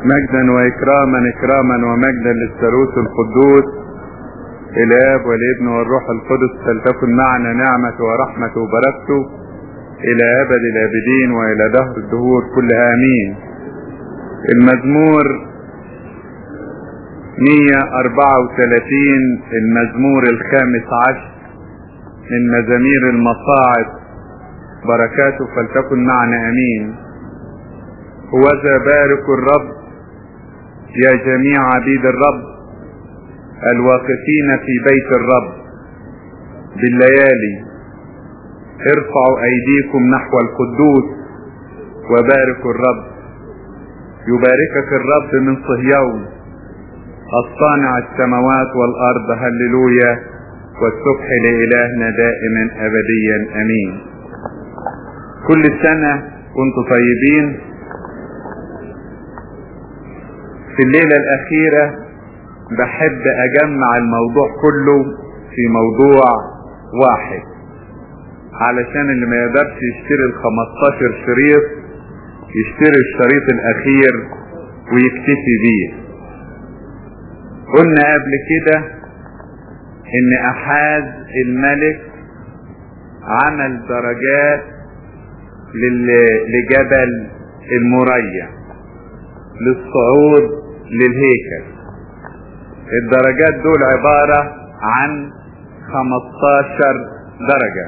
مجدا واكراما اكراما ومجدا للثالوث القدوس الاب والابن والروح القدس فلتكن معنا نعمة ورحمة وبركته الى ابد الابدين والى دهر الدهور كلها امين المزمور 134 المزمور الخامس عشر من مزامير المصاعد بركاته فلتكن معنا امين هوذا بارك الرب يا جميع عبيد الرب الواقفين في بيت الرب بالليالي ارفعوا ايديكم نحو القدوس وباركوا الرب يباركك الرب من صهيون الصانع السماوات والارض هللويا والسبح لالهنا دائما ابديا امين كل سنه وانتم طيبين في الليلة الأخيرة بحب أجمع الموضوع كله في موضوع واحد علشان اللي ما يقدرش يشتري ال 15 شريط يشتري الشريط الأخير ويكتفي بيه قلنا قبل كده إن أحاز الملك عمل درجات لجبل المريع للصعود للهيكل الدرجات دول عبارة عن 15 درجة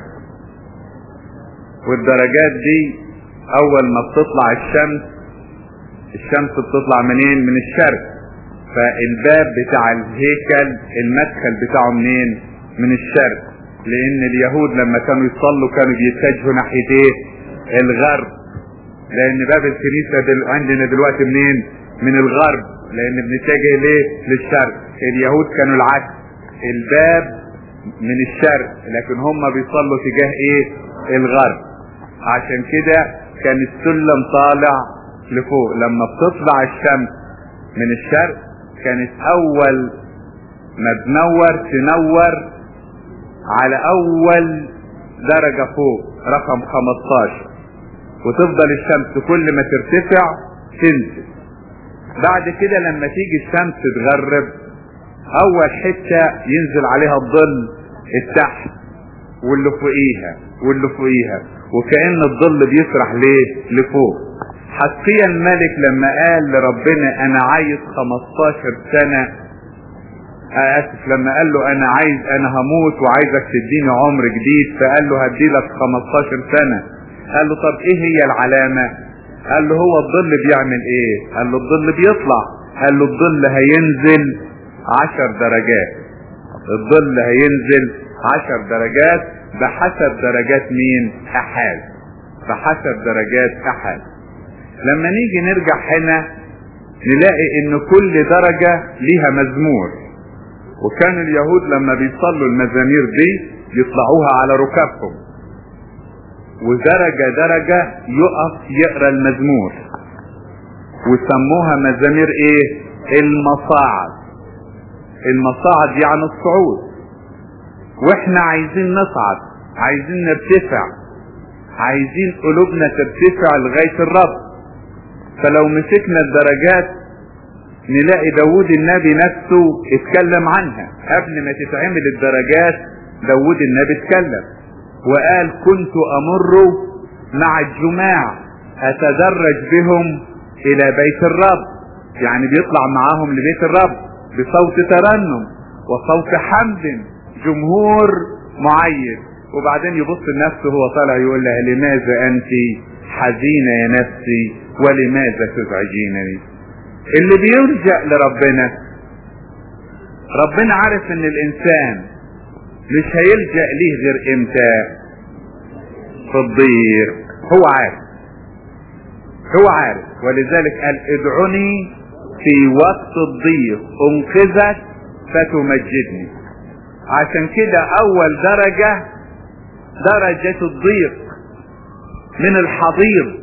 والدرجات دي اول ما بتطلع الشمس الشمس بتطلع منين من الشرق فالباب بتاع الهيكل المدخل بتاعه منين من الشرق لان اليهود لما كانوا يصلوا كانوا بيتجهوا ناحية ايه الغرب لان باب الكنيسة دل... عندنا دلوقتي منين من الغرب لان بنتجه ليه للشرق اليهود كانوا العكس الباب من الشرق لكن هم بيصلوا تجاه ايه الغرب عشان كده كان السلم طالع لفوق لما بتطلع الشمس من الشرق كانت اول ما تنور تنور على اول درجة فوق رقم 15 وتفضل الشمس كل ما ترتفع تنزل بعد كده لما تيجي الشمس تتغرب اول حتة ينزل عليها الظل التحت واللي فوقيها واللي فوقيها وكأن الظل بيسرح ليه لفوق حسيا الملك لما قال لربنا انا عايز 15 سنة اسف لما قال له انا عايز انا هموت وعايزك تديني عمر جديد فقال له هديلك 15 سنة قال له طب ايه هي العلامة قال له هو الظل بيعمل ايه قال له الظل بيطلع قال له الظل هينزل عشر درجات الظل هينزل عشر درجات بحسب درجات مين احاد بحسب درجات احاد لما نيجي نرجع هنا نلاقي ان كل درجة ليها مزمور وكان اليهود لما بيصلوا المزامير دي يطلعوها على ركابهم ودرجة درجة يقف يقرا المزمور وسموها مزامير ايه المصاعد المصاعد يعني الصعود واحنا عايزين نصعد عايزين نرتفع عايزين قلوبنا ترتفع لغاية الرب فلو مسكنا الدرجات نلاقي داود النبي نفسه اتكلم عنها قبل ما تتعمل الدرجات داود النبي اتكلم وقال كنت امر مع الجماع اتدرج بهم الى بيت الرب يعني بيطلع معاهم لبيت الرب بصوت ترنم وصوت حمد جمهور معين وبعدين يبص لنفسه هو طالع يقول لها لماذا انت حزينه يا نفسي ولماذا تزعجينني اللي بيلجأ لربنا ربنا عارف ان الانسان مش هيلجأ ليه غير امتى في الضيق هو عارف هو عارف ولذلك قال ادعوني في وقت الضيق انقذك فتمجدني عشان كده اول درجة درجة الضيق من الحضيض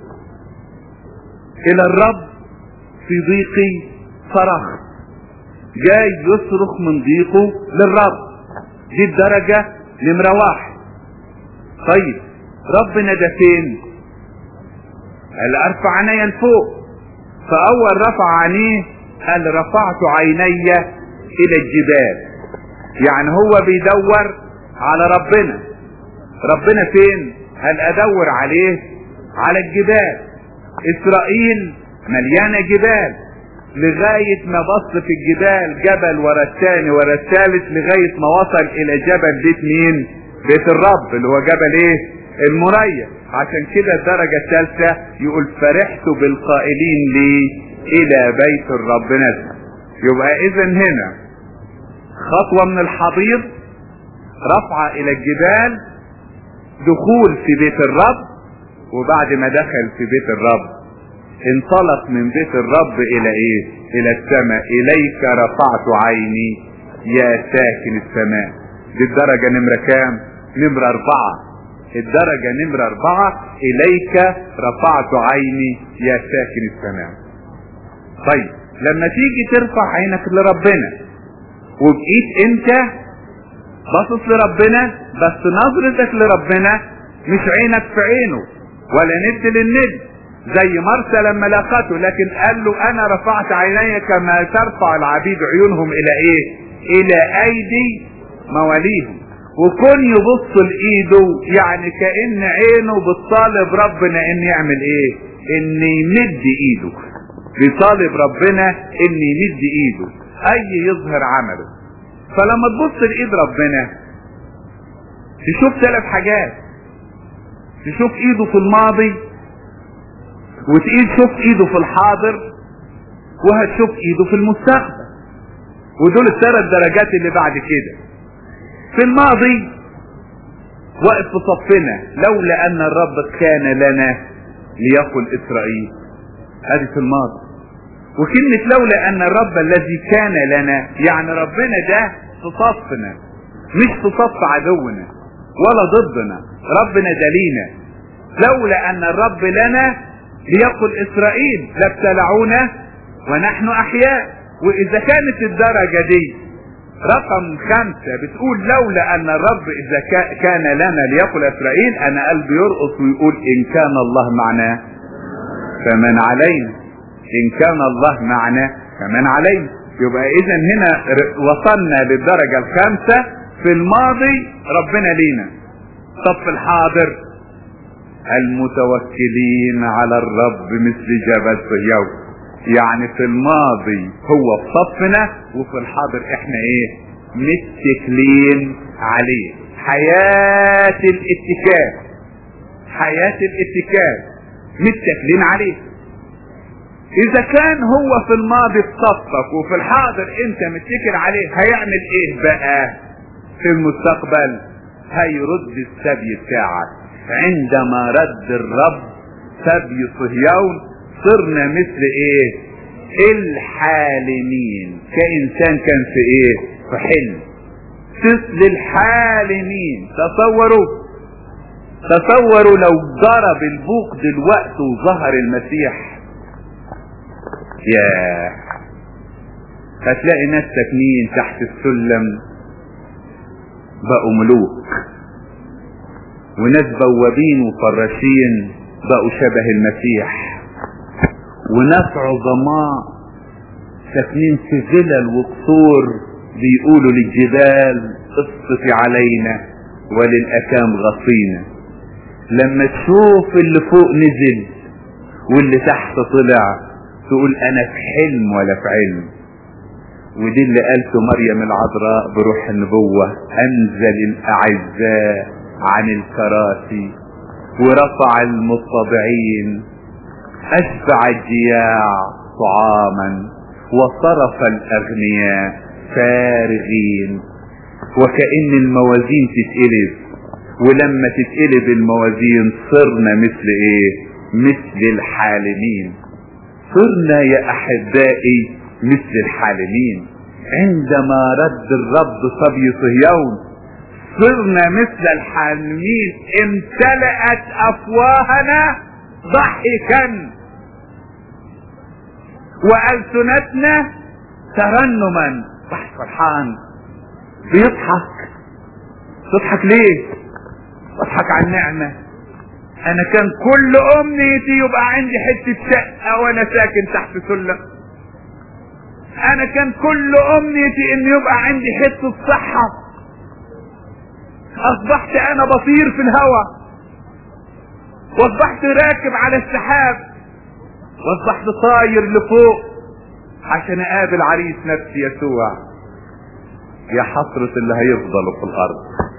الى الرب في ضيقي صرخ جاي يصرخ من ضيقه للرب دي الدرجة نمرة واحد طيب ربنا ده فين قال ارفع عينيا لفوق فاول رفع عينيه قال رفعت عيني الى الجبال يعني هو بيدور على ربنا ربنا فين هل ادور عليه على الجبال اسرائيل مليانه جبال لغاية ما بص في الجبال جبل ورا الثاني ورا الثالث لغاية ما وصل الى جبل بيت مين بيت الرب اللي هو جبل ايه المريا عشان كده الدرجة الثالثة يقول فرحت بالقائلين لي الى بيت الرب نزل يبقى اذا هنا خطوة من الحضيض رفعة الى الجبال دخول في بيت الرب وبعد ما دخل في بيت الرب انطلق من بيت الرب الى ايه الى السماء اليك رفعت عيني يا ساكن السماء دي الدرجة نمرة كام نمرة اربعة الدرجة نمرة اربعة اليك رفعت عيني يا ساكن السماء طيب لما تيجي ترفع عينك لربنا وبقيت انت باصص لربنا بس نظرتك لربنا مش عينك في عينه ولا ند للند زي مرسى لما لقته لكن قال له انا رفعت عيني كما ترفع العبيد عيونهم الى ايه الى ايدي مواليهم وكون يبص لايده يعني كان عينه بتطالب ربنا ان يعمل ايه ان يمد ايده بيطالب ربنا ان يمد ايده اي يظهر عمله فلما تبص لايد ربنا تشوف ثلاث حاجات تشوف ايده في الماضي وتقيد شوف ايده في الحاضر وهتشوف ايده في المستقبل ودول الثلاث درجات اللي بعد كده في الماضي واقف في صفنا لولا ان الرب كان لنا ليقل اسرائيل هذه في الماضي وكلمة لولا ان الرب الذي كان لنا يعني ربنا ده في صفنا مش في صف عدونا ولا ضدنا ربنا ده لينا لولا ان الرب لنا ليقل اسرائيل لابتلعونا ونحن احياء واذا كانت الدرجة دي رقم خمسة بتقول لولا ان الرب اذا كان لنا ليقل اسرائيل انا قلبي يرقص ويقول ان كان الله معنا فمن علينا ان كان الله معنا فمن علينا يبقى اذا هنا وصلنا للدرجة الخامسة في الماضي ربنا لينا طب في الحاضر المتوكلين على الرب مثل جبل صهيون يعني في الماضي هو في صفنا وفي الحاضر احنا ايه متكلين عليه حياة الاتكال حياة الاتكال متكلين عليه اذا كان هو في الماضي في صفك وفي الحاضر انت متكل عليه هيعمل ايه بقى في المستقبل هيرد السبي بتاعك عندما رد الرب سبي صهيون صرنا مثل ايه الحالمين كإنسان كان في ايه في حلم مثل الحالمين تصوروا تصوروا لو ضرب البوق دلوقتي وظهر المسيح يا هتلاقي ناس ساكنين تحت السلم بقوا ملوك وناس بوابين وفراشين بقوا شبه المسيح وناس عظماء ساكنين في فلل وقصور بيقولوا للجبال اسقطي علينا وللأكام غطينا لما تشوف اللي فوق نزل واللي تحت طلع تقول انا في حلم ولا في علم ودي اللي قالته مريم العذراء بروح النبوة انزل الاعزاء عن الكراسي ورفع المتضعين اشبع الجياع طعاما وصرف الاغنياء فارغين وكأن الموازين تتقلب ولما تتقلب الموازين صرنا مثل ايه مثل الحالمين صرنا يا احبائي مثل الحالمين عندما رد الرب صبي صهيون صرنا مثل الحالمين امتلأت افواهنا ضحكا والسنتنا ترنما واحد فرحان بيضحك تضحك ليه تضحك على النعمة انا كان كل امنيتي يبقى عندي حتة شقة وانا ساكن تحت سلم انا كان كل امنيتي ان يبقى عندي حتة صحة اصبحت انا بطير في الهواء واصبحت راكب على السحاب واصبحت طاير لفوق عشان اقابل عريس نفسي يسوع يا حسرة اللي هيفضلوا في الارض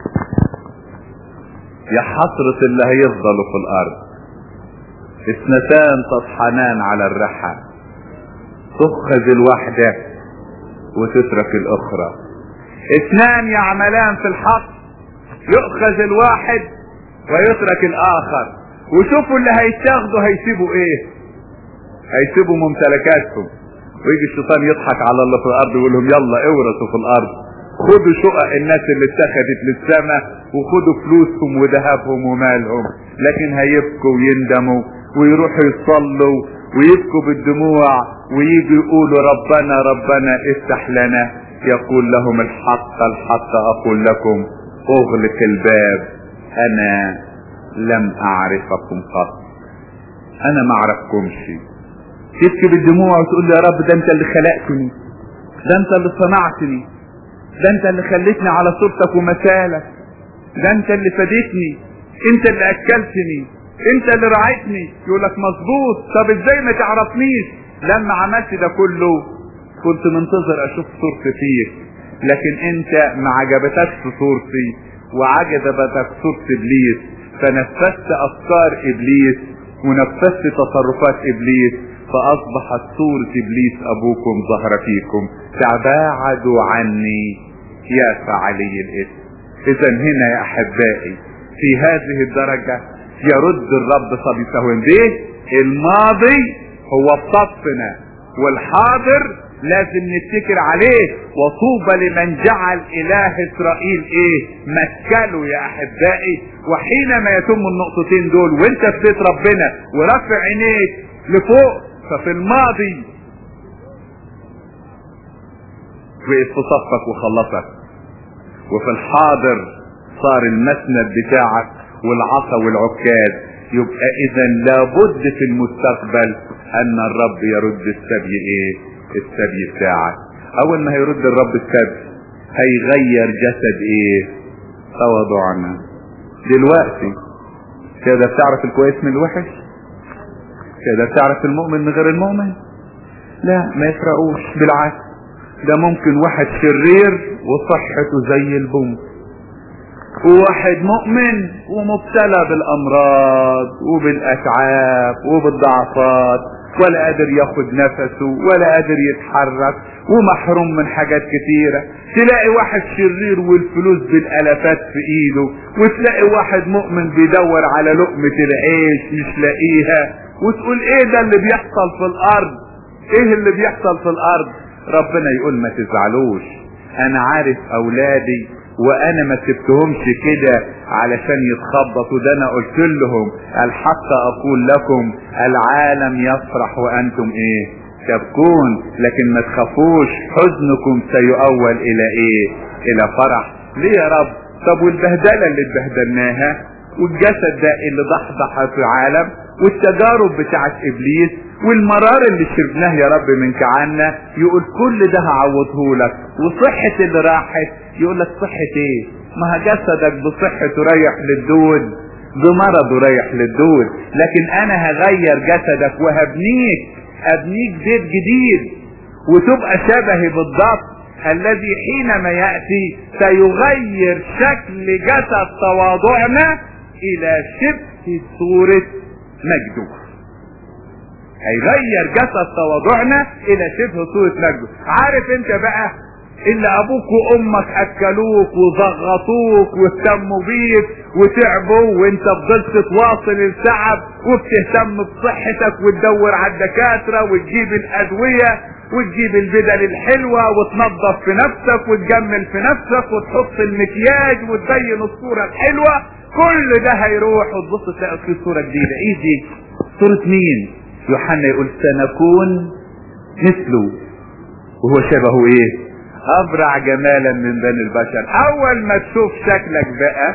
يا حسرة اللي هيفضلوا في الارض اثنتان تطحنان على الرحى تؤخذ الواحدة وتترك الاخرى اثنان يعملان في الحق يؤخذ الواحد ويترك الاخر وشوفوا اللي هيتاخدوا هيسيبوا ايه هيسيبوا ممتلكاتهم ويجي الشيطان يضحك على الله في الارض ويقول لهم يلا اورثوا في الارض خدوا شقق الناس اللي اتخذت للسماء وخدوا فلوسهم وذهبهم ومالهم لكن هيبكوا ويندموا ويروحوا يصلوا ويبكوا بالدموع ويجوا يقولوا ربنا ربنا افتح لنا يقول لهم الحق الحق اقول لكم اغلق الباب انا لم اعرفكم قط انا ما اعرفكمش تبكي بالدموع وتقول يا رب ده انت اللي خلقتني ده انت اللي صنعتني ده انت اللي خليتني على صورتك ومثالك ده انت اللي فديتني انت اللي اكلتني انت اللي رعيتني يقول لك مظبوط طب ازاي ما تعرفنيش لما عملت ده كله كنت منتظر اشوف صورتي فيك لكن انت ما عجبتكش صورتي وعجبتك صورة ابليس فنفذت افكار ابليس ونفذت تصرفات ابليس فاصبحت صورة ابليس ابوكم ظهر فيكم تباعدوا عني يا فعلي الاسم اذا هنا يا احبائي في هذه الدرجة يرد الرب صبيته به الماضي هو بصفنا والحاضر لازم نفتكر عليه وطوبى لمن جعل اله اسرائيل ايه مكله يا احبائي وحينما يتم النقطتين دول وانت في بيت ربنا ورفع عينيك لفوق ففي الماضي وقف في صفك وخلصك وفي الحاضر صار المسند بتاعك والعصا والعكاز يبقى اذا لابد في المستقبل ان الرب يرد السبي ايه السبي بتاعك اول ما هيرد الرب السبي هيغير جسد ايه تواضعنا دلوقتي كده بتعرف الكويس من الوحش كده بتعرف المؤمن من غير المؤمن لا ما يفرقوش بالعكس ده ممكن واحد شرير وصحته زي البوم وواحد مؤمن ومبتلى بالامراض وبالاتعاب وبالضعفات ولا قادر ياخد نفسه ولا قادر يتحرك ومحروم من حاجات كتيرة تلاقي واحد شرير والفلوس بالالافات في ايده وتلاقي واحد مؤمن بيدور على لقمة العيش مش لاقيها وتقول ايه ده اللي بيحصل في الارض ايه اللي بيحصل في الارض ربنا يقول ما تزعلوش انا عارف اولادي وانا ما سبتهمش كده علشان يتخبطوا ده انا قلت لهم الحق اقول لكم العالم يفرح وانتم ايه تبكون لكن ما تخافوش حزنكم سيؤول الى ايه الى فرح ليه يا رب طب والبهدلة اللي اتبهدلناها والجسد ده اللي ضحضح في العالم والتجارب بتاعت ابليس والمرار اللي شربناه يا رب منك عنا يقول كل ده هعوضه لك وصحة اللي راحت يقول لك صحة ايه ما جسدك بصحته رايح للدود بمرضه رايح للدود لكن انا هغير جسدك وهبنيك ابنيك بيت جديد وتبقى شبهي بالضبط الذي حينما يأتي سيغير شكل جسد تواضعنا الى شبه صورة مجده هيغير جسد تواضعنا الى شبه صورة مجده عارف انت بقى اللي ابوك وامك اكلوك وضغطوك واهتموا بيك وتعبوا وانت فضلت تواصل التعب وبتهتم بصحتك وتدور على الدكاترة وتجيب الادوية وتجيب البدل الحلوة وتنظف في نفسك وتجمل في نفسك وتحط المكياج وتبين الصورة الحلوة كل ده هيروح وتبص تلاقي في صورة جديدة ايه دي صورة مين يوحنا يقول سنكون مثله وهو شبهه ايه ابرع جمالا من بني البشر اول ما تشوف شكلك بقى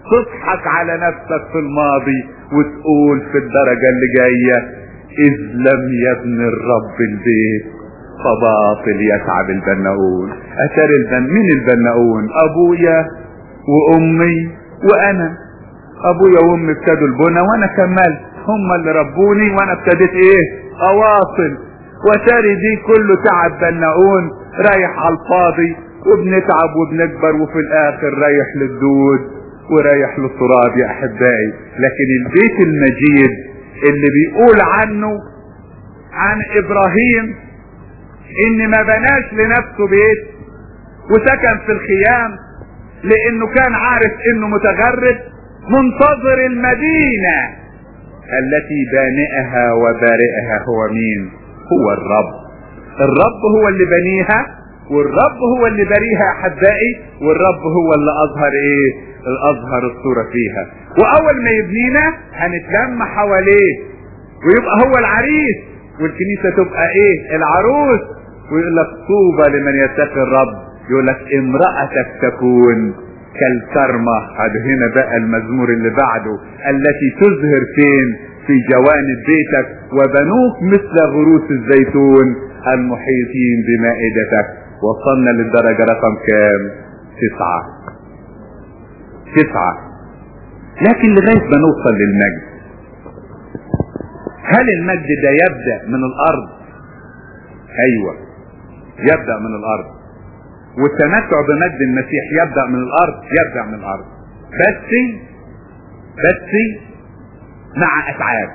تضحك على نفسك في الماضي وتقول في الدرجة اللي جاية إذ لم يبني الرب البيت فباطل يتعب البناؤون أتاري البن مين البناؤون أبويا وأمي وأنا أبويا وأمي ابتدوا البنى وأنا كملت هم اللي ربوني وأنا ابتديت إيه أواصل وتاري دي كله تعب بناؤون رايح على الفاضي وبنتعب وبنكبر وفي الاخر رايح للدود ورايح للتراب يا احبائي لكن البيت المجيد اللي بيقول عنه عن ابراهيم ان ما بناش لنفسه بيت وسكن في الخيام لانه كان عارف انه متغرب منتظر المدينة التي بانئها وبارئها هو مين هو الرب الرب هو اللي بنيها والرب هو اللي بريها احبائي والرب هو اللي اظهر ايه الاظهر الصورة فيها واول ما يبنينا هنتلم حواليه ويبقى هو العريس والكنيسة تبقى ايه العروس ويقول لك طوبى لمن يتقي الرب يقول لك امرأتك تكون كالكرمة هذا هنا بقى المزمور اللي بعده التي تزهر فين في جوانب بيتك وبنوك مثل غروس الزيتون المحيطين بمائدتك وصلنا للدرجة رقم كام تسعة تسعة لكن لغاية ما نوصل للمجد هل المجد ده يبدأ من الارض ايوه يبدأ من الارض والتمتع بمجد المسيح يبدأ من الارض يبدأ من الارض بس بس مع اتعاب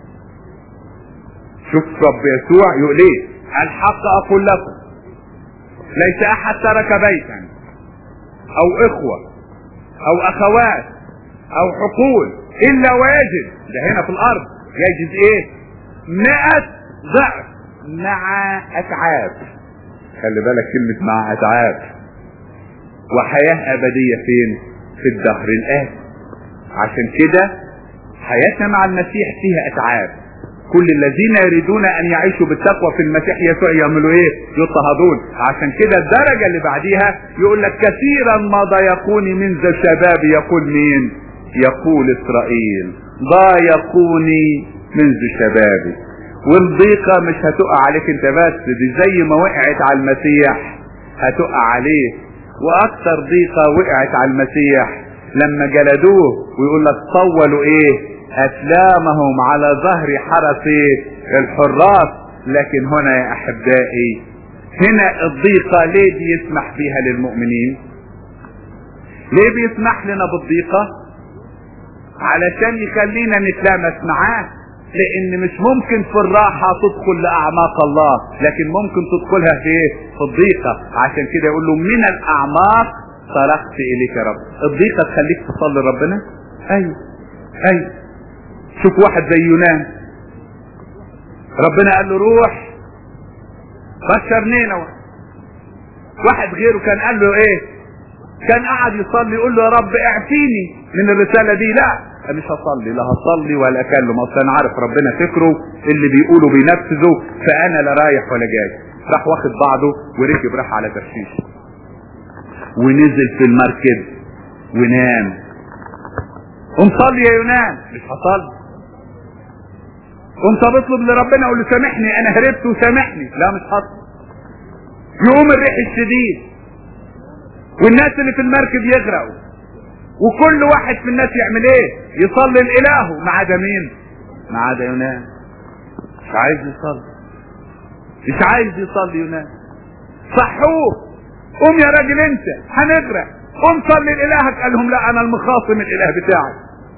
شوف رب يسوع يقول ايه الحق اقول لكم ليس احد ترك بيتا او اخوة او اخوات او حقول الا ويجد ده هنا في الارض يجد ايه مئة ضعف مع اتعاب خلي بالك كلمة مع اتعاب وحياة ابدية فين في الدهر الاتي عشان كده حياتنا مع المسيح فيها اتعاب كل الذين يريدون ان يعيشوا بالتقوى في المسيح يسوع يعملوا ايه يضطهدون عشان كده الدرجة اللي بعديها يقول لك كثيرا ما ضايقوني منذ الشباب يقول مين يقول اسرائيل ضايقوني منذ شبابي والضيقة مش هتقع عليك انت بس دي زي ما وقعت على المسيح هتقع عليك واكثر ضيقة وقعت على المسيح لما جلدوه ويقول لك طولوا ايه اسلامهم على ظهر حرس الحراس لكن هنا يا احبائي هنا الضيقة ليه بيسمح بيها للمؤمنين ليه بيسمح لنا بالضيقة علشان يخلينا نتلامس معاه لان مش ممكن في الراحة تدخل لاعماق الله لكن ممكن تدخلها في ايه في الضيقة عشان كده يقول له من الاعماق صرخت اليك يا رب الضيقة تخليك تصلي ربنا ايوه ايوه شوف واحد زي يونان ربنا قال له روح بشر نينوى واحد غيره كان قال له ايه كان قاعد يصلي يقول له يا رب اعفيني من الرسالة دي لا مش هصلي لا هصلي ولا اكلم اصل انا عارف ربنا فكره اللي بيقوله بينفذه فانا لا رايح ولا جاي راح واخد بعضه وركب راح على ترشيش ونزل في المركب ونام قم صلي يا يونان مش هصلي قم طب اطلب لربنا قول له سامحني انا هربت وسامحني لا مش هصلي يقوم الريح الشديد والناس اللي في المركب يغرقوا وكل واحد في الناس يعمل ايه يصلي لإلهه ما عدا مين ما عدا يونان مش عايز يصلي مش عايز يصلي يونان صحوه قوم يا راجل انت هنغرق قوم صلي لإلهك قال لهم لا انا المخاصم الاله بتاعي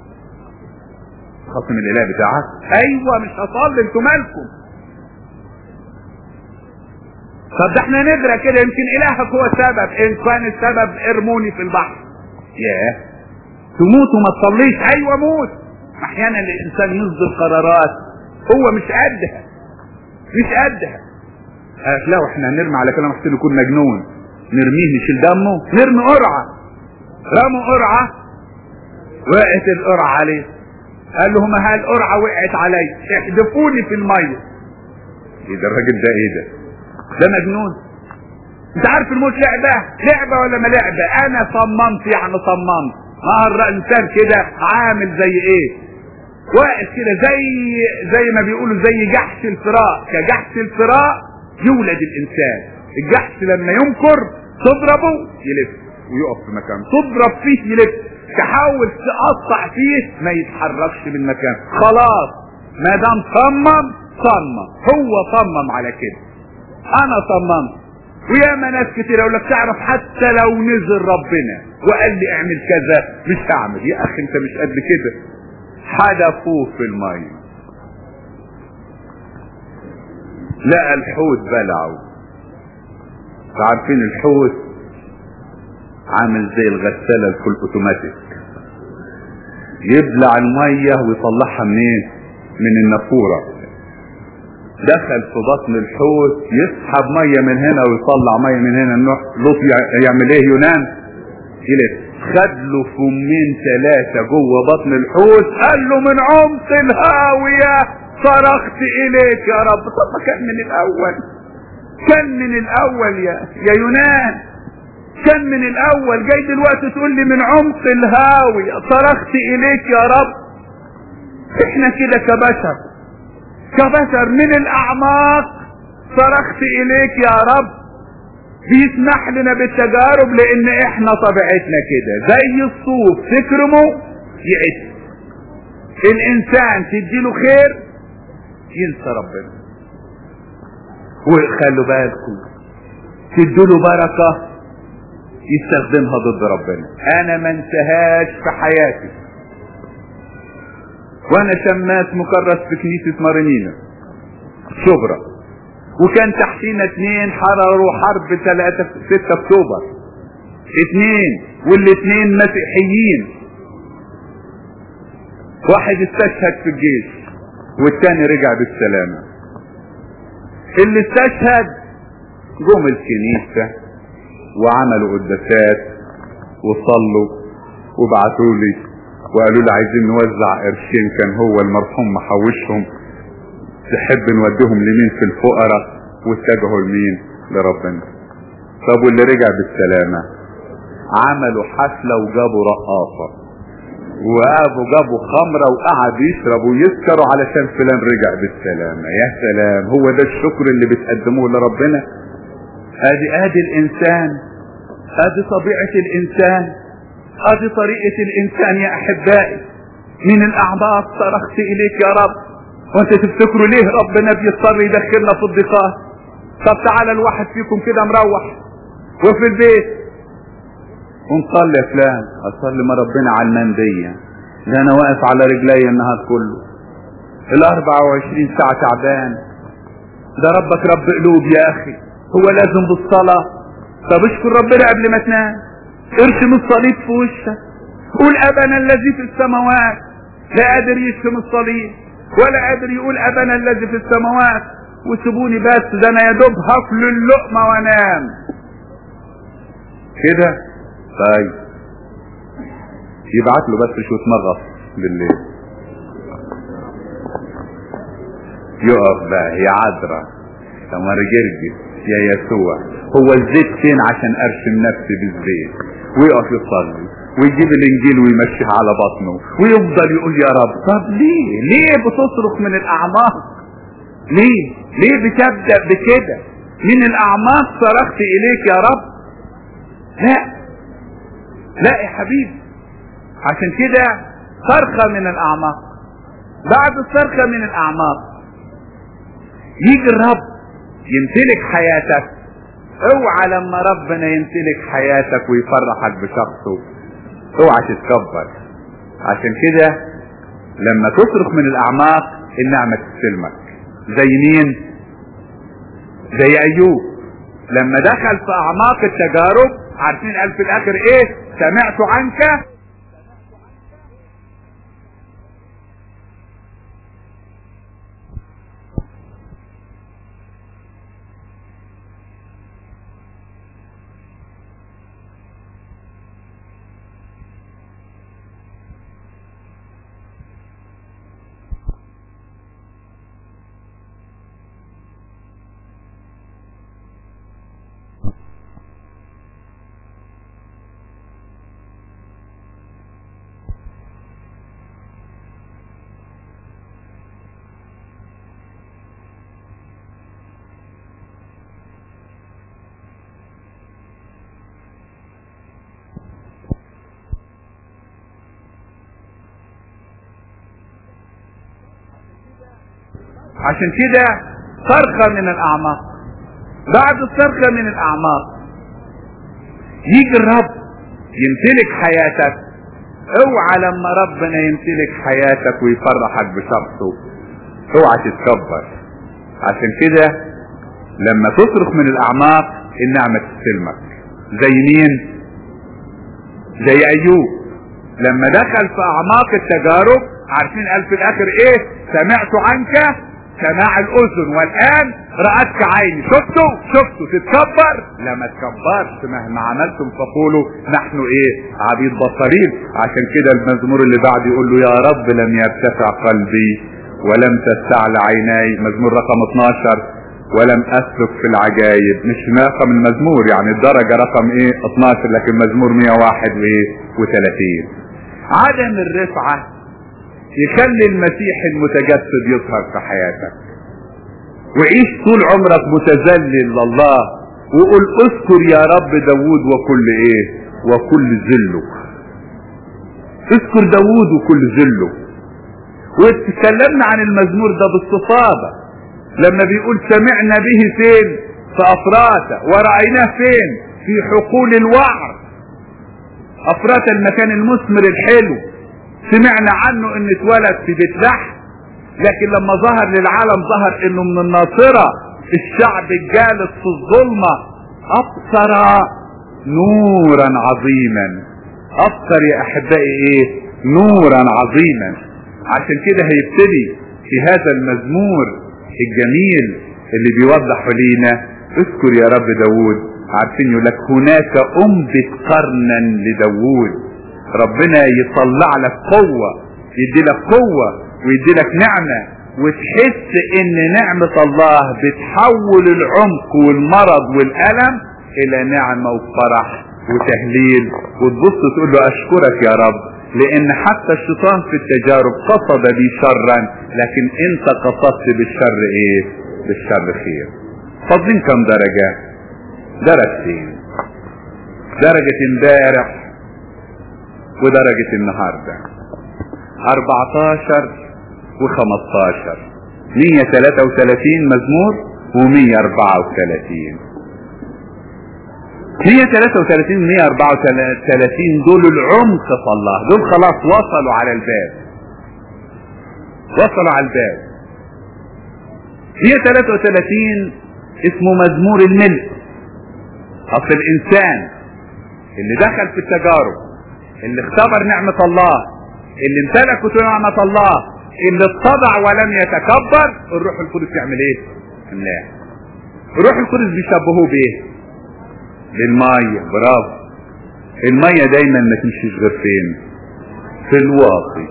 خاصم الاله بتاعك ايوه مش هصلي انتوا مالكم طب ده احنا نغرق كده يمكن الهك هو السبب ان كان السبب ارموني في البحر ياه تموت وما تصليش ايوه موت احيانا الانسان يصدر قرارات هو مش قدها مش قدها قالت لا واحنا هنرمي على كلام حسين يكون مجنون نرميه نشيل دمه نرمي قرعه رموا قرعه وقعت القرعه عليه قال لهم ها القرعه وقعت علي احدفوني في الميه ايه ده الراجل ده ايه ده ده مجنون انت عارف الموت لعبة لعبة ولا ما لعبة انا صممت يعني صممت ما الانسان كده عامل زي ايه واقف كده زي زي ما بيقولوا زي جحش الفراء كجحش الفراء يولد الانسان الجحش لما ينكر تضربه يلف ويقف في مكانه تضرب فيه يلف تحاول تقطع فيه ما يتحركش من مكانه خلاص ما دام صمم صمم هو صمم على كده انا صممت وياما ناس كتير يقول لك تعرف حتى لو نزل ربنا وقال لي اعمل كذا مش هعمل يا اخي انت مش قد كده حدفوه في الميه لقى الحوت بلعه عارفين الحوت عامل زي الغساله الفول اوتوماتيك يبلع الميه ويطلعها منين من النافوره دخل في بطن الحوت يسحب ميه من هنا ويطلع ميه من هنا لوط يعمل ايه يونان يلف خد له فمين ثلاثه جوه بطن الحوت قال له من عمق الهاويه صرخت اليك يا رب طب ما كان من الاول كان من الاول يا يا يونان كان من الاول جاي دلوقتي تقول لي من عمق الهاويه صرخت اليك يا رب احنا كده كبشر كبشر من الاعماق صرخت اليك يا رب بيسمح لنا بالتجارب لان احنا طبيعتنا كده زي الصوف تكرمه يعيش الانسان تديله خير ينسى ربنا وخلوا بالكم تديله بركة يستخدمها ضد ربنا انا ما انتهاش في حياتي وانا شماس مكرس في كنيسة مارينينا شبرا وكان تحتينا اتنين حرروا حرب 3 6 اكتوبر اتنين والاتنين مسيحيين واحد استشهد في الجيش والتاني رجع بالسلامة اللي استشهد جم الكنيسة وعملوا قداسات وصلوا وبعتوا لي وقالوا لي عايزين نوزع قرشين كان هو المرحوم محوشهم تحب نوديهم لمين في الفقراء واتجهوا لمين لربنا طب واللي رجع بالسلامة عملوا حفلة وجابوا رقاصة وقابوا جابوا خمرة وقعد يشربوا ويسكروا علشان فلان رجع بالسلامة يا سلام هو ده الشكر اللي بتقدموه لربنا ادي ادي الانسان ادي طبيعة الانسان ادي طريقة الانسان يا احبائي من الاعماق صرخت اليك يا رب وانت تفتكروا ليه ربنا بيضطر يدخلنا في الضيقات طب تعالى الواحد فيكم كده مروح وفي البيت ونصلي يا فلان اصلي ما ربنا على المندية ده انا واقف على رجلي النهار كله ال 24 ساعة تعبان ده ربك رب قلوب يا اخي هو لازم بالصلاة طب اشكر ربنا قبل ما تنام ارسم الصليب في وشك قول ابنا الذي في السماوات لا قادر يشتم الصليب ولا قادر يقول ابنا الذي في السماوات وسيبوني بس ده انا يا دوب هاكل اللقمه وانام كده طيب يبعت له بس شويه مغص بالليل يقف بقى يا عذراء يا مرجرجس يا يسوع هو الزيت فين عشان ارسم نفسي بالزيت ويقف يصلي ويجيب الانجيل ويمشيها على بطنه ويفضل يقول يا رب طب ليه ليه بتصرخ من الاعماق ليه ليه بتبدا بكده من الاعماق صرخت اليك يا رب لا لا يا حبيبي عشان كده صرخة من الاعماق بعد الصرخة من الاعماق يجي الرب يمتلك حياتك اوعى لما ربنا يمتلك حياتك ويفرحك بشخصه اوعى تتكبر عشان كده لما تصرخ من الاعماق النعمة تستلمك زي مين زي ايوب لما دخل في اعماق التجارب عارفين قال في الاخر ايه سمعت عنك عشان كده صرخة من الاعماق بعد الصرخة من الاعماق يجي الرب يمتلك حياتك اوعى لما ربنا يمتلك حياتك ويفرحك بشخصه اوعى تتكبر عشان كده لما تصرخ من الاعماق النعمة تستلمك زي مين زي ايوب لما دخل في اعماق التجارب عارفين قال في الاخر ايه سمعت عنك سماع الاذن والان رأتك عيني شفته شفته تتكبر لا ما تكبرش مهما عملتم فقولوا نحن ايه عبيد بصرين عشان كده المزمور اللي بعد يقول له يا رب لم يرتفع قلبي ولم تستعل عيناي مزمور رقم 12 ولم اسلك في العجايب مش رقم المزمور يعني الدرجة رقم ايه 12 لكن مزمور 101 وايه و30 عدم الرفعة يخلي المسيح المتجسد يظهر في حياتك وعيش طول عمرك متذلل لله وقول اذكر يا رب داود وكل ايه وكل ذله اذكر داود وكل ذله واتكلمنا عن المزمور ده باستفاضه لما بيقول سمعنا به فين في افراته ورأيناه فين في حقول الوعر افراته المكان المثمر الحلو سمعنا عنه ان اتولد في بيت لحم لكن لما ظهر للعالم ظهر انه من الناصرة الشعب الجالس في الظلمة ابصر نورا عظيما ابصر يا احبائي ايه نورا عظيما عشان كده هيبتدي في هذا المزمور الجميل اللي بيوضح لينا اذكر يا رب داود عارفين يقول لك هناك انبت قرنا لداود ربنا يطلع لك قوة يدي لك قوة ويدي لك نعمة وتحس ان نعمة الله بتحول العمق والمرض والألم الى نعمة وفرح وتهليل وتبص تقول له اشكرك يا رب لان حتى الشيطان في التجارب قصد بي شرا لكن انت قصدت بالشر ايه بالشر خير فاضلين كم درجة درجتين درجة امبارح ودرجة النهاردة 14 و15 133 مزمور و134 133 134 دول العمق في الله دول خلاص وصلوا على الباب وصلوا على الباب 133 اسمه مزمور الملك اصل الانسان اللي دخل في التجارب اللي اختبر نعمة الله اللي امتلكت نعمة الله اللي اتضع ولم يتكبر الروح القدس يعمل ايه؟ املاه الروح القدس بيشبهوه بايه؟ بالمية برافو المية دايما ما تمشيش غير فين؟ في الواطي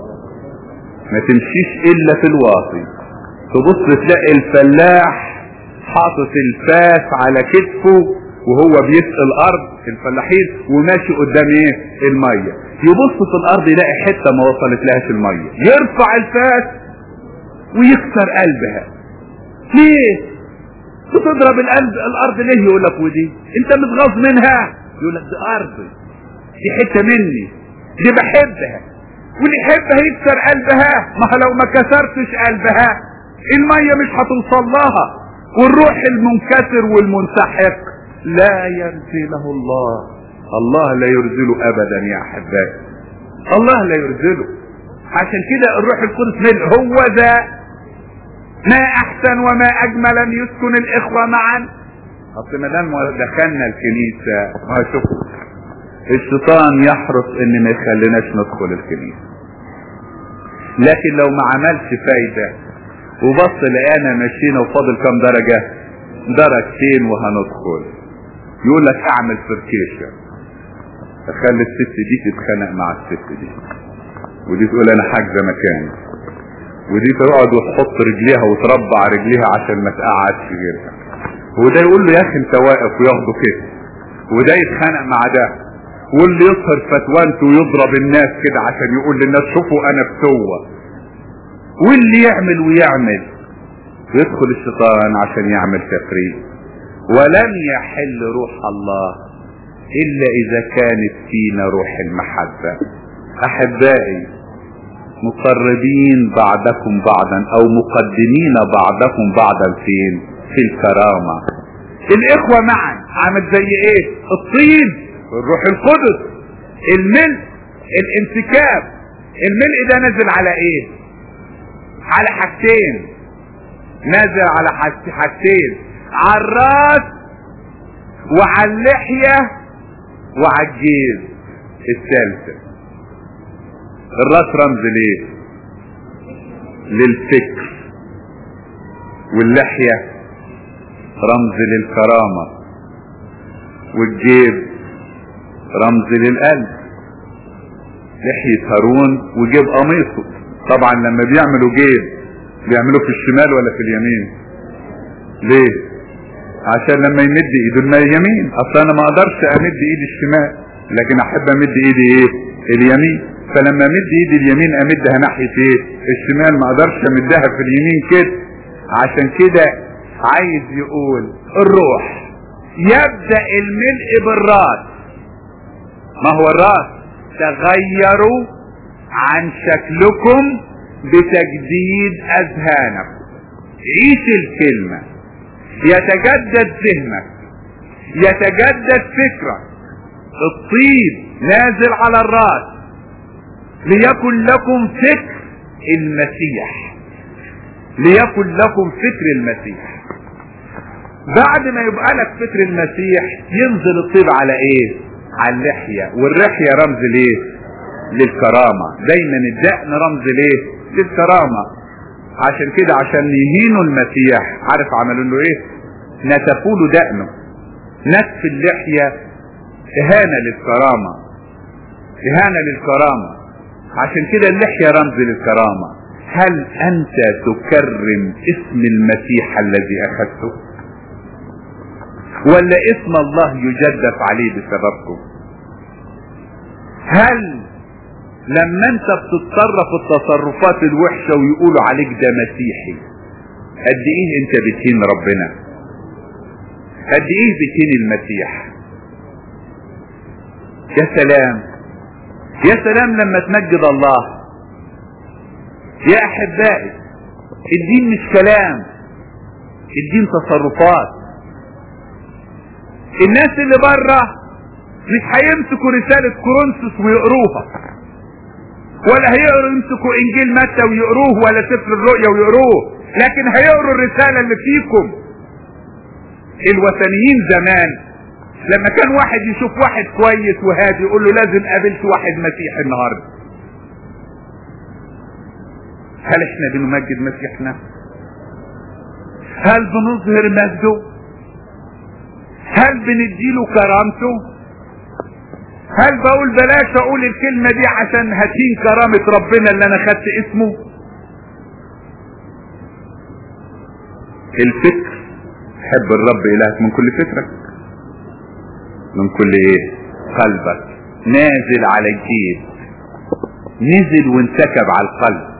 ما تمشيش الا في الواطي تبص تلاقي الفلاح حاطط الفاس على كتفه وهو بيسقي الارض الفلاحين وماشي قدام ايه الميه يبص في الارض يلاقي حته ما وصلت لهاش الميه يرفع الفاس ويكسر قلبها ليه بتضرب القلب الارض ليه يقول لك ودي انت متغاظ منها يقول لك دي ارضي دي حته مني دي بحبها واللي يحبها يكسر قلبها ما لو ما كسرتش قلبها الميه مش هتوصل لها والروح المنكسر والمنسحق لا يرثي له الله الله لا يرزله ابدا يا احبائي الله لا يرزله عشان كده الروح القدس من هو ذا ما احسن وما اجمل ان يسكن الاخوه معا اصل ما دام دخلنا الكنيسه ما شوفوا الشيطان يحرص ان ما يخليناش ندخل الكنيسه لكن لو ما عملش فايده وبص لقانا ماشيين وفاضل كام درجه درجتين وهندخل يقول لك اعمل فركيشة اخلي الست دي تتخانق مع الست دي ودي تقول انا حاجزه مكاني ودي تقعد وتحط رجليها وتربع رجليها عشان ما تقعدش غيرها وده يقول له يا اخي انت واقف وياخده كده وده يتخانق مع ده واللي يظهر فتوانته ويضرب الناس كده عشان يقول للناس شوفوا انا بسوة واللي يعمل ويعمل يدخل الشيطان عشان يعمل تفريق ولن يحل روح الله الا اذا كانت فينا روح المحبة احبائي مقربين بعضكم بعضا او مقدمين بعضكم بعضا فين في الكرامة الاخوة معا عامل زي ايه الطين الروح القدس الملء الانسكاب الملء ده نزل على ايه على حاجتين نزل على حاجتين على الراس وعلى اللحية وعلى الجيز الثالثة الراس رمز ليه للفكر واللحية رمز للكرامة والجيب رمز للقلب لحية هارون وجيب قميصه طبعا لما بيعملوا جيب بيعملوا في الشمال ولا في اليمين ليه عشان لما يمد ايده الماء اليمين اصلا انا ما اقدرش امد ايدي الشمال لكن احب امد ايدي ايه اليمين فلما امد ايدي اليمين امدها ناحية ايه الشمال ما اقدرش امدها في اليمين كده عشان كده عايز يقول الروح يبدأ الملء بالراس ما هو الراس تغيروا عن شكلكم بتجديد اذهانكم عيش الكلمة يتجدد ذهنك يتجدد فكرك الطيب نازل على الراس ليكن لكم فكر المسيح ليكن لكم فكر المسيح بعد ما يبقى لك فكر المسيح ينزل الطيب على ايه على اللحية واللحية رمز ليه للكرامة دايما الدقن رمز ليه للكرامة عشان كده عشان يهينوا المسيح عارف عملوا له ايه نتفوا له دقنه نتف اللحية اهانة للكرامة اهانة للكرامة عشان كده اللحية رمز للكرامة هل انت تكرم اسم المسيح الذي اخذته ولا اسم الله يجدف عليه بسببكم هل لما انت بتتصرف التصرفات الوحشة ويقولوا عليك ده مسيحي قد ايه انت بتهين ربنا قد ايه بتهين المسيح يا سلام يا سلام لما تمجد الله يا احبائي الدين مش كلام الدين تصرفات الناس اللي بره مش هيمسكوا رسالة كورنثوس ويقروها ولا هيقروا يمسكوا انجيل متى ويقروه ولا سفر الرؤيا ويقروه لكن هيقروا الرسالة اللي فيكم الوثنيين زمان لما كان واحد يشوف واحد كويس وهادي يقول له لازم قابلت واحد مسيحي النهارده هل احنا بنمجد مسيحنا هل بنظهر مجده هل بنديله كرامته هل بقول بلاش اقول الكلمة دي عشان هتين كرامة ربنا اللي انا خدت اسمه الفكر حب الرب الهك من كل فكرك من كل ايه قلبك نازل على الجيب نزل وانسكب على القلب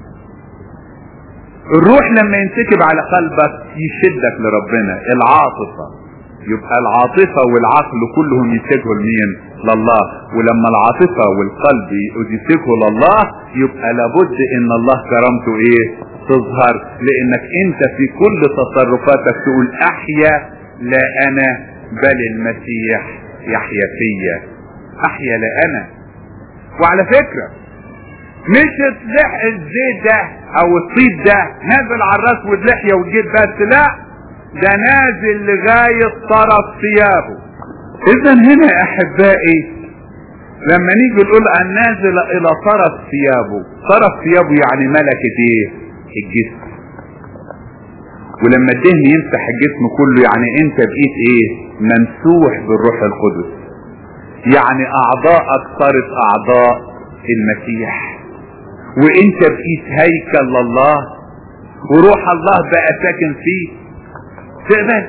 الروح لما ينسكب على قلبك يشدك لربنا العاطفة يبقى العاطفة والعقل كلهم يتجهوا لمين لله ولما العاطفة والقلب يتجهوا لله يبقى لابد ان الله كرامته ايه تظهر لانك انت في كل تصرفاتك تقول احيا لا انا بل المسيح يحيا فيا احيا لا انا وعلى فكرة مش الزح الزيت ده او الطيب ده نازل على الراس واللحية والجيب بس لا ده نازل لغاية طرف ثيابه اذا هنا يا احبائي لما نيجي نقول ان نازل الى طرف ثيابه طرف ثيابه يعني ملكة ايه الجسم ولما الدهن يمسح الجسم كله يعني انت بقيت ايه ممسوح بالروح القدس يعني اعضاءك صارت اعضاء المسيح وانت بقيت هيكل لله وروح الله بقى ساكن فيك تقبل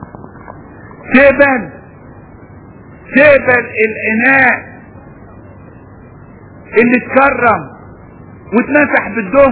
تقبل تقبل الاناء اللي اتكرم واتمسح بالدهن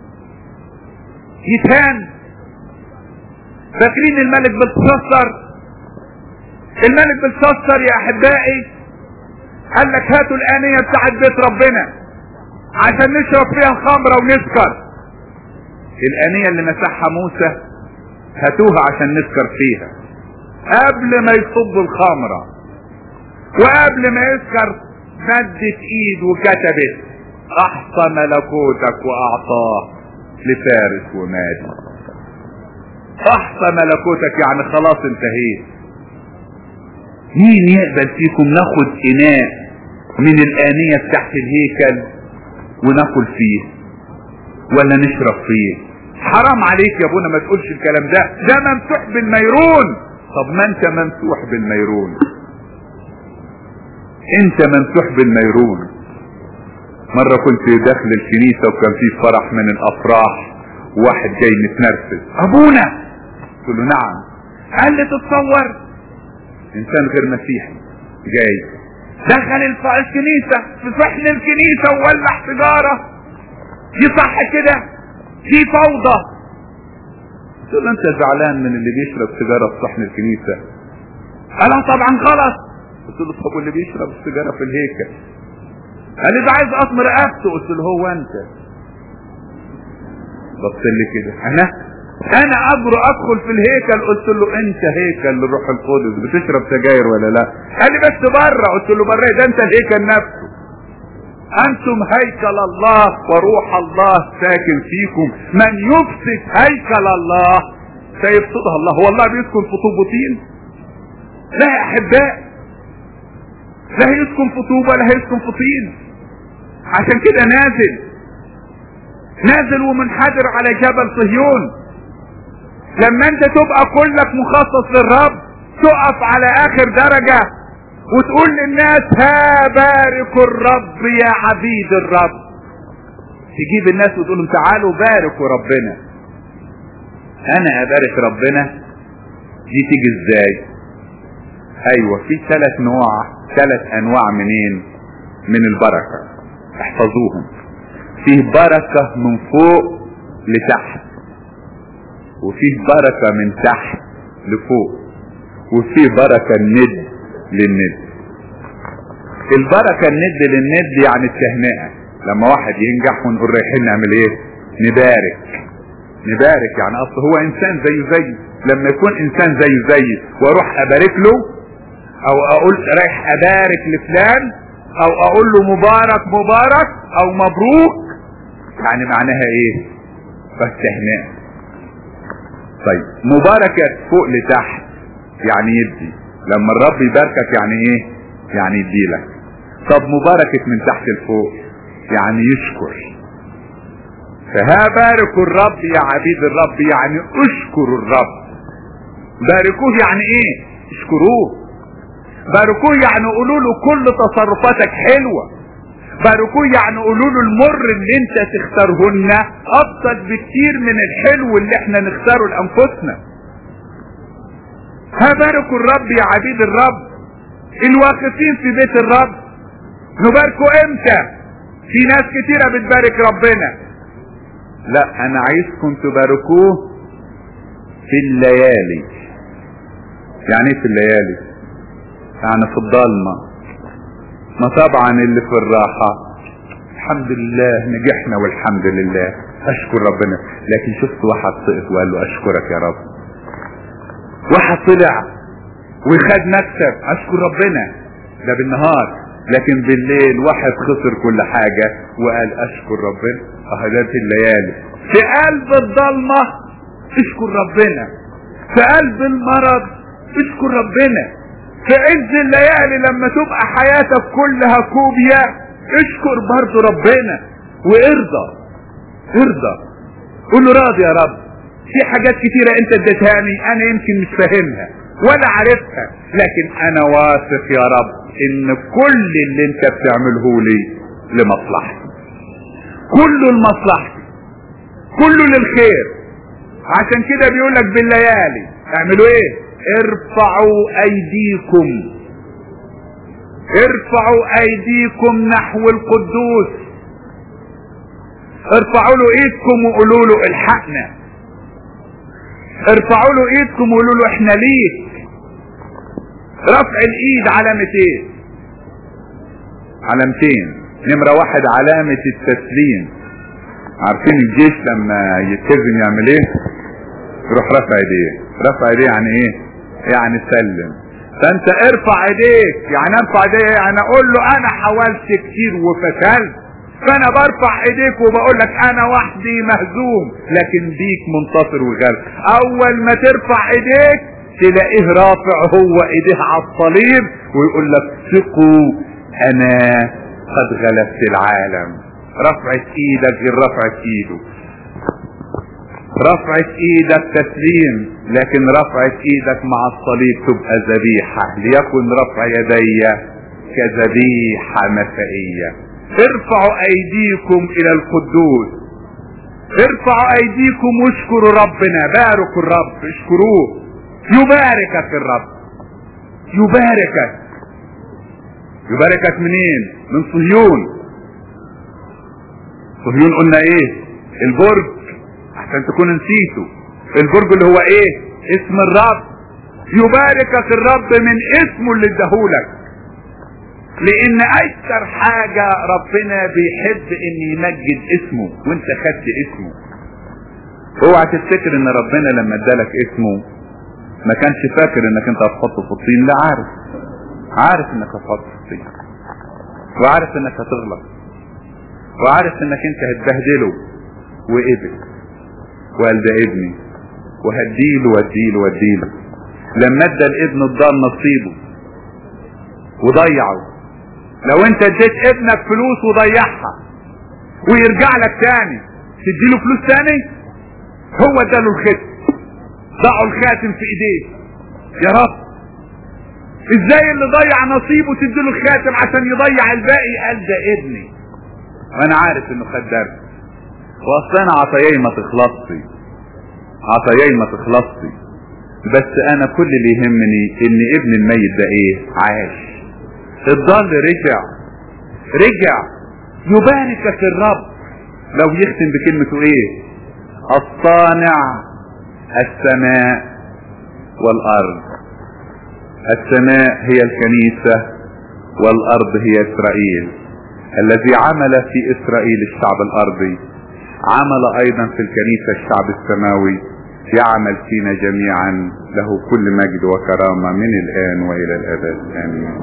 يتهان فاكرين الملك بلتصصر الملك بلتصصر يا احبائي قال لك هاتوا الانية بتاعت بيت ربنا عشان نشرب فيها خمرة ونسكر الآنية اللي مسحها موسى هاتوها عشان نسكر فيها قبل ما يصب الخمرة وقبل ما يسكر مدت ايد وكتبت احصى ملكوتك واعطاه لفارس ومادي احصى ملكوتك يعني خلاص انتهيت مين يقبل فيكم ناخد اناء من الانية تحت الهيكل وناكل فيه ولا نشرب فيه حرام عليك يا ابونا ما تقولش الكلام ده ده ممسوح بالميرون طب ما انت ممسوح بالميرون انت ممسوح بالميرون مرة كنت داخل الكنيسة وكان في فرح من الافراح واحد جاي متنرفز ابونا قلت له نعم قال لي تتصور انسان غير مسيحي جاي دخل الف- الكنيسة في صحن الكنيسة وولع سيجارة دي صح كده دي فوضى قلت له انت زعلان من اللي بيشرب سيجارة في صحن الكنيسة قال اه طبعا غلط قلت له طب واللي بيشرب السيجارة في الهيكل قال لي ده عايز اطمر رقبته قلت له هو انت بص لي كده انا انا اجرؤ ادخل في الهيكل قلت له انت هيكل للروح القدس بتشرب سجاير ولا لا قال لي بس بره قلت له بره ده انت الهيكل نفسه انتم هيكل الله وروح الله ساكن فيكم من يفسد هيكل الله سيفسدها الله هو الله بيسكن في طوب وطين لا يا احباء لا هيسكن في طوب ولا هيسكن في طين عشان كده نازل نازل ومنحدر على جبل صهيون لما انت تبقى كلك مخصص للرب تقف على اخر درجة وتقول للناس ها باركوا الرب يا عبيد الرب تجيب الناس وتقول لهم تعالوا باركوا ربنا انا ابارك ربنا دي تيجي ازاي ايوه في ثلاث نوع ثلاث انواع منين من البركة احفظوهم فيه بركة من فوق لتحت وفيه بركة من تحت لفوق وفيه بركة الند للند البركة الند للند يعني التهنئة لما واحد ينجح ونقول رايحين نعمل ايه نبارك نبارك يعني اصل هو انسان زيه زي لما يكون انسان زيه زي واروح ابارك له او اقول رايح ابارك لفلان او اقول له مبارك مبارك او مبروك يعني معناها ايه فالتهنئة طيب مباركة فوق لتحت يعني يدي لما الرب يباركك يعني ايه يعني يديلك طب مباركة من تحت لفوق يعني يشكر فها باركوا الرب يا عبيد الرب يعني اشكروا الرب باركوه يعني ايه اشكروه باركوه يعني قولوا له كل تصرفاتك حلوة باركوه يعني قولوا له المر اللي انت تختارهن ابسط بكتير من الحلو اللي احنا نختاره لانفسنا ها باركوا الرب يا عبيد الرب الواقفين في بيت الرب نباركوا امتى في ناس كتيرة بتبارك ربنا لا انا عايزكم تباركوه في الليالي يعني ايه في الليالي يعني في الضلمة ما طبعا اللي في الراحة الحمد لله نجحنا والحمد لله اشكر ربنا لكن شفت واحد سقط وقال له اشكرك يا رب واحد طلع وخد مكسب اشكر ربنا ده بالنهار لكن بالليل واحد خسر كل حاجة وقال اشكر ربنا اه ده في الليالي في قلب الضلمة اشكر ربنا في قلب المرض اشكر ربنا في عز الليالي لما تبقى حياتك كلها كوبيا اشكر برضو ربنا وارضى ارضى قول له راضي يا رب في حاجات كتيرة انت اديتهاني انا يمكن مش فاهمها ولا عارفها لكن انا واثق يا رب ان كل اللي انت بتعمله لي لمصلحتي كله لمصلحتي كله للخير عشان كده بيقول لك بالليالي اعملوا ايه ارفعوا ايديكم ارفعوا ايديكم نحو القدوس ارفعوا له ايدكم وقولوا له الحقنا ارفعوا له ايدكم وقولوا له احنا ليك رفع الايد علامة ايه علامتين نمرة واحد علامة التسليم عارفين الجيش لما يتهزم يعمل ايه يروح رفع ايديه رفع ايديه يعني ايه يعني سلم فانت ارفع ايديك يعني ارفع ايديه يعني اقول له انا حاولت كتير وفشلت فانا برفع ايديك وبقول لك انا وحدي مهزوم لكن بيك منتصر وغالب اول ما ترفع ايديك تلاقيه رافع هو ايديه على الصليب ويقول لك ثقوا انا قد غلبت العالم رفعت ايدك غير رفعت ايده رفعت ايدك تسليم لكن رفعت ايدك مع الصليب تبقى ذبيحة ليكن رفع يدي كذبيحة مسائية ارفعوا ايديكم الى القدوس ارفعوا ايديكم واشكروا ربنا باركوا الرب اشكروه يباركك الرب يباركك يباركك منين من صهيون صهيون قلنا ايه البرج عشان تكون نسيته البرج اللي هو ايه اسم الرب يباركك الرب من اسمه اللي اداهولك لان اكتر حاجة ربنا بيحب ان يمجد اسمه وانت خدت اسمه اوعى تفتكر ان ربنا لما ادالك اسمه ما كانش فاكر انك انت هتحطه في الطين لا عارف عارف انك هتحطه في الطين وعارف انك هتغلط وعارف انك انت هتبهدله وقبل وقال ده ابني وهديله واديله واديله لما ادى الابن الضال نصيبه وضيعه لو انت اديت ابنك فلوس وضيعها ويرجع لك تاني تديله فلوس تاني هو اداله الختم ضعوا الخاتم في ايديه يا رب ازاي اللي ضيع نصيبه تديله الخاتم عشان يضيع الباقي قال ده ابني وانا عارف انه خد درس واصل انا عطاياي ما تخلصش عطاياي ما تخلصش بس انا كل اللي يهمني ان ابن الميت ده ايه عاش الضال رجع رجع يباركك الرب لو يختم بكلمته ايه الصانع السماء والارض السماء هي الكنيسة والارض هي اسرائيل الذي عمل في اسرائيل الشعب الارضي عمل ايضا في الكنيسة الشعب السماوي يعمل فينا جميعا له كل مجد وكرامة من الان والى الابد امين